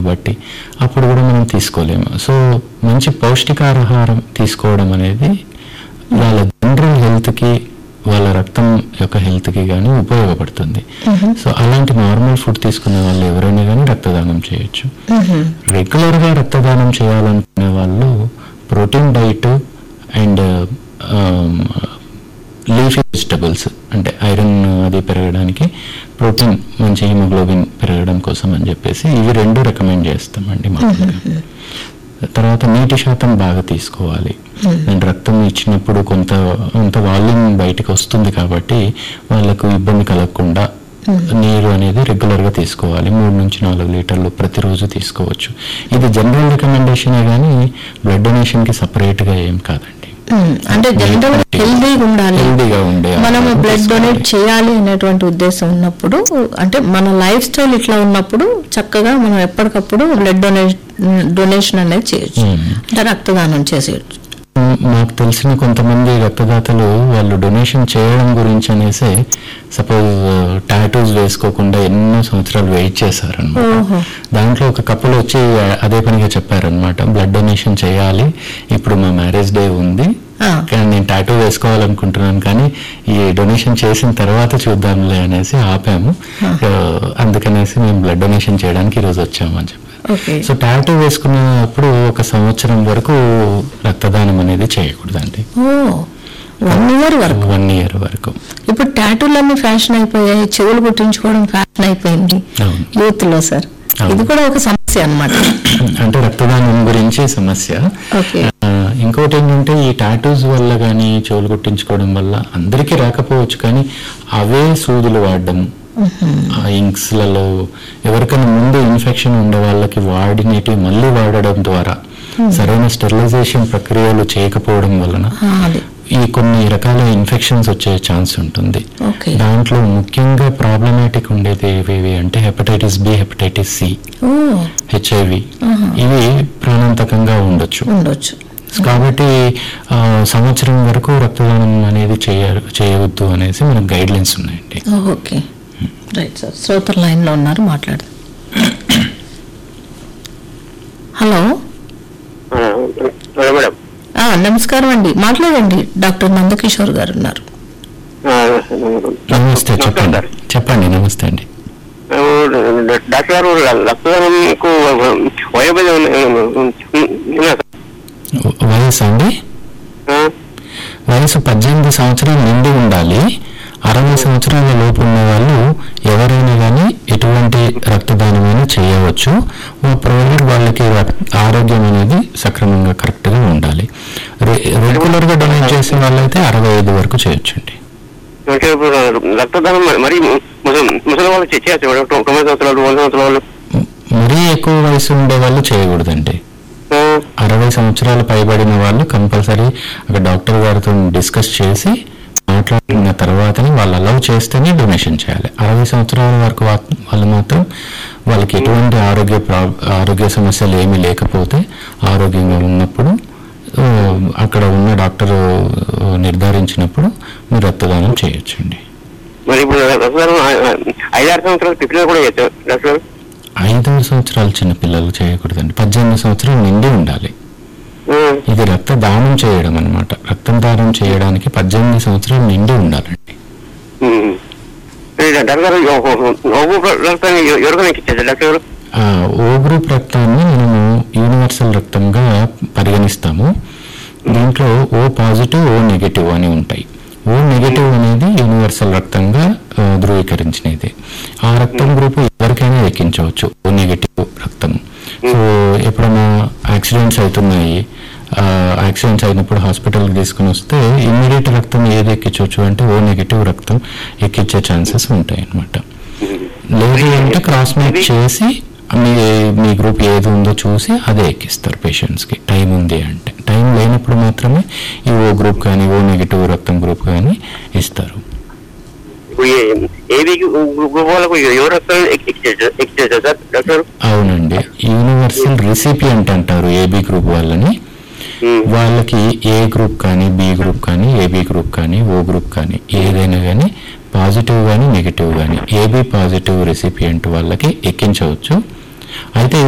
బట్టి అప్పుడు కూడా మనం తీసుకోలేము సో మంచి పౌష్టికాహారం తీసుకోవడం అనేది వాళ్ళ జనరల్ హెల్త్కి వాళ్ళ రక్తం యొక్క హెల్త్కి కానీ ఉపయోగపడుతుంది సో అలాంటి నార్మల్ ఫుడ్ తీసుకునే వాళ్ళు ఎవరైనా కానీ రక్తదానం చేయొచ్చు రెగ్యులర్గా రక్తదానం చేయాలనుకునే వాళ్ళు protein diet and leafy vegetables అంటే ఐరన్ అది పెరగడానికి ప్రోటీన్ మంచి హిమోగ్లోబిన్ పెరగడం కోసం అని చెప్పేసి ఇవి రెండు రికమెండ్ చేస్తామండి మామూలుగా తర్వాత నీటి శాతం బాగా తీసుకోవాలి అండ్ రక్తం ఇచ్చినప్పుడు కొంత కొంత వాల్యూమ్ బయటకు వస్తుంది కాబట్టి వాళ్ళకు ఇబ్బంది కలగకుండా నీరు అనేది రెగ్యులర్ గా తీసుకోవాలి మూడు నుంచి నాలుగు లీటర్లు ప్రతిరోజు తీసుకోవచ్చు ఇది జనరల్ రికమెండేషనే కానీ బ్లడ్ డొనేషన్ కి సపరేట్ గా ఏం కాదండి ఉమ్, అంటే జనరల్ హెల్దీగా ఉండాలి హెల్దీగా ఉండే మనము ఆహారం బ్లడ్ తీసుకోవాలి. డొనేట్ చేయాలి అనేటువంటి ఉద్దేశం ఉన్నప్పుడు అంటే మన లైఫ్ స్టైల్ ఇట్లా ఉన్నప్పుడు చక్కగా మనం ఎప్పటికప్పుడు బ్లడ్ డొనేట్ డొనేషన్ అనేది చేయొచ్చు మ్మ్. అంటే రక్తదానం చేసేయచ్చు మ్, మాకు తెలిసిన కొంతమంది రక్తదాతలు వాళ్ళు డొనేషన్ చేయడం గురించి అనేసి సపోజ్ టాటూస్ వేసుకోకుండా ఎన్నో సంవత్సరాలు వెయిట్ చేశారనమాట ఓహో. దాంట్లో ఒక కప్పులు వచ్చి అదే పనిగా చెప్పారనమాట బ్లడ్ డొనేషన్ చేయాలి ఇప్పుడు మా మ్యారేజ్ డే ఉంది ఆ. కానీ నేను టాటూ వేసుకోవాలనుకుంటున్నాను కానీ ఈ డొనేషన్ చేసిన తర్వాత చూద్దాంలే అనేసి ఆపాము ఆ, అందుకనేసి మేము బ్లడ్ డొనేషన్ చేయడానికి ఈరోజు వచ్చాము అని చెప్పారు ఓకే సో టాటూ వేసుకున్నప్పుడు ఒక సంవత్సరం వరకు రక్తదానం అనేది చేయకూడదండి ఓ వన్ ఇయర్ వరకు వన్ ఇయర్ వరకు ఇప్పుడు టాటూలన్నీ ఫ్యాషన్ అయిపోయాయి చెవులు కుట్టించుకోవడం ఫ్యాషన్ అయిపోయింది అవును. యూత్ లో సార్ అవును. ఇది కూడా ఒక సమస్య అన్నమాట అంటే రక్తదానం గురించి సమస్య ఓకే ఆ, ఇంకోటి ఏంటంటే ఈ టాటూస్ వల్ల కానీ చెవులు కుట్టించుకోవడం వల్ల అందరికీ రాకపోవచ్చు కానీ అవే సూదులు వాడడం ఆ ఇంక్స్ లలో ఎవరికైనా ముందు ఇన్ఫెక్షన్ ఉండే వాళ్ళకి వాడినవి మళ్ళీ వాడడం ద్వారా సరైన స్టెరిలైజేషన్ ప్రక్రియలు చేయకపోవడం వలన ఆ, అది ఈ కొన్ని రకాల ఇన్ఫెక్షన్స్ వచ్చే ఛాన్స్ ఉంటుంది ఓకే దాంట్లో ముఖ్యంగా ప్రాబ్లమాటిక్ ఉండేది ఏవేవి అంటే హెపటైటిస్ బి హెపటైటిస్ సి ఓ హెచ్ఐవి ఇవి ప్రాణాంతకంగా ఉండొచ్చు ఉండొచ్చు కాబట్టి ఆ, సంవత్సరం వరకు రక్తదానం అనేది చేయ చేయవద్దు అనేసి మనకు గైడ్ లైన్స్ ఉన్నాయండి ఓకే రైట్ సార్ శ్రోతర్ లైన్ లో ఉన్నారు మాట్లాడు హలో ఆ, హలో మేడం ఆ, నమస్కారం అండి మాట్లాడండి డాక్టర్ నందకిషోర్ గారు ఉన్నారు ఆ, నమస్తే నమస్కారం చెప్పండి సార్. చెప్పండి నమస్తే అండి ఆ, డాక్టర్ గారు రక్తదానంకు వయోభేదం ఉన్నా సార్? వయసు అండి ఆ, వయసు పద్దెనిమిది సంవత్సరాలు నిండి ఉండాలి అరవై సంవత్సరాల లోపు ఉన్న వాళ్ళు ఎవరైనా కానీ ఎటువంటి రక్తదానమైనా చేయవచ్చు ప్రొవైడర్ వాళ్ళకి రక్- ఆరోగ్యం అనేది సక్రమంగా కరెక్ట్గా ఉండాలి రె- రెగ్యులర్గా డొనేట్ చేసే వాళ్ళైతే అరవై ఐదు వరకు చేయొచ్చండి అంటే ఇప్పుడు రక్తదానం మరి- మరి ముసలి ముసలి వాళ్ళు చే- చేయొచ్చు మేడం తొ- తొంభై సంవత్సరాలు వంద సంవత్సరాలు మరీ ఎక్కువ వయసు ఉండే వాళ్ళు చేయకూడదండి ఆ, అరవై సంవత్సరాలు పైబడిన వాళ్ళు కంపల్సరీ అక్కడ డాక్టర్ గారితో డిస్కస్ చేసి మాట్లాడిన తర్వాతనే వాళ్ళు అలౌ చేస్తేనే డొనేషన్ చేయాలి అరవై సంవత్సరాల వరకు వా- వాళ్ళు మాత్రం వాళ్ళకి ఎటువంటి ఆరోగ్య ప్రా- ఆరోగ్య సమస్యలు ఏమీ లేకపోతే ఆరోగ్యంగా ఉన్నప్పుడు ఆ, అక్కడ ఉన్న డాక్టర్ ఆ, నిర్ధారించినప్పుడు మీరు రక్తదానం చేయొచ్చండి మరి ఇప్పుడు రక్తదానం ఆ, ఆ, ఐదారు సంవత్సరాలు పిల్లలు కూడా చేయొచ్చు డాక్టర్ గారు ఐదారు సంవత్సరాలు చిన్న పిల్లలు చేయకూడదండి పద్దెనిమిది సంవత్సరాలు నిండి ఉండాలి ఆ, ఇది రక్తదానం చేయడం అన్నమాట రక్తం దానం చేయడానికి పద్దెనిమిది సంవత్సరాలు నిండి ఉండాలండి ఉమ్. ఈ డాక్టర్ గారు ఓ- ఓ- ఓ రక్తాన్ని ఎవ- ఎవరికైనా ఇచ్చేది డాక్టర్ గారు ఆ, ఓ గ్రూప్ రక్తాన్ని మనము యూనివర్సల్ రక్తంగా పరిగణిస్తాము దీంట్లో ఓ పాజిటివ్ ఓ నెగటివ్ అని ఉంటాయి ఓ నెగటివ్ అనేది యూనివర్సల్ రక్తంగా ఆ, ధృవీకరించినది ఆ రక్తం గ్రూప్ ఎవరికైనా ఎక్కించవచ్చు ఓ నెగటివ్ రక్తం సో ఎప్పుడైనా యాక్సిడెంట్స్ అవుతున్నాయి ఆ, యాక్సిడెంట్స్ అయినప్పుడు హాస్పిటల్కి తీసుకుని వస్తే ఇమ్మీడియట్ రక్తం ఏది ఎక్కించవచ్చు అంటే ఓ నెగటివ్ రక్తం ఎక్కించే ఛాన్సెస్ ఉంటాయి అన్నమాట లేదు అంటే క్రాస్ మ్యాచ్ చేసి మీ మీ గ్రూప్ ఏది ఉందో చూసి అదే ఎక్కిస్తారు పేషెంట్స్కి టైం ఉంది అంటే టైం లేనప్పుడు మాత్రమే ఈ ఓ గ్రూప్ కానీ ఓ నెగిటివ్ రక్తం గ్రూప్ కానీ ఇస్తారు ఇప్పుడు ఏ- ఏబీ గ్రూప్ వాళ్ళకు ఎవరు రక్తం ఎక్కించేది సార్ డాక్టర్ అవునండి యూనివర్సల్ రిసిపియంట్ అంటారు ఏబీ గ్రూప్ వాళ్ళని ఉమ్. వాళ్ళకి ఏ గ్రూప్ కానీ బి గ్రూప్ కానీ ఏబీ గ్రూప్ కానీ ఓ గ్రూప్ కానీ ఏదైనా కానీ పాజిటివ్ కానీ నెగిటివ్ కానీ ఏబీ పాజిటివ్ రెసిపియంట్ వాళ్ళకి ఎక్కించవచ్చు అయితే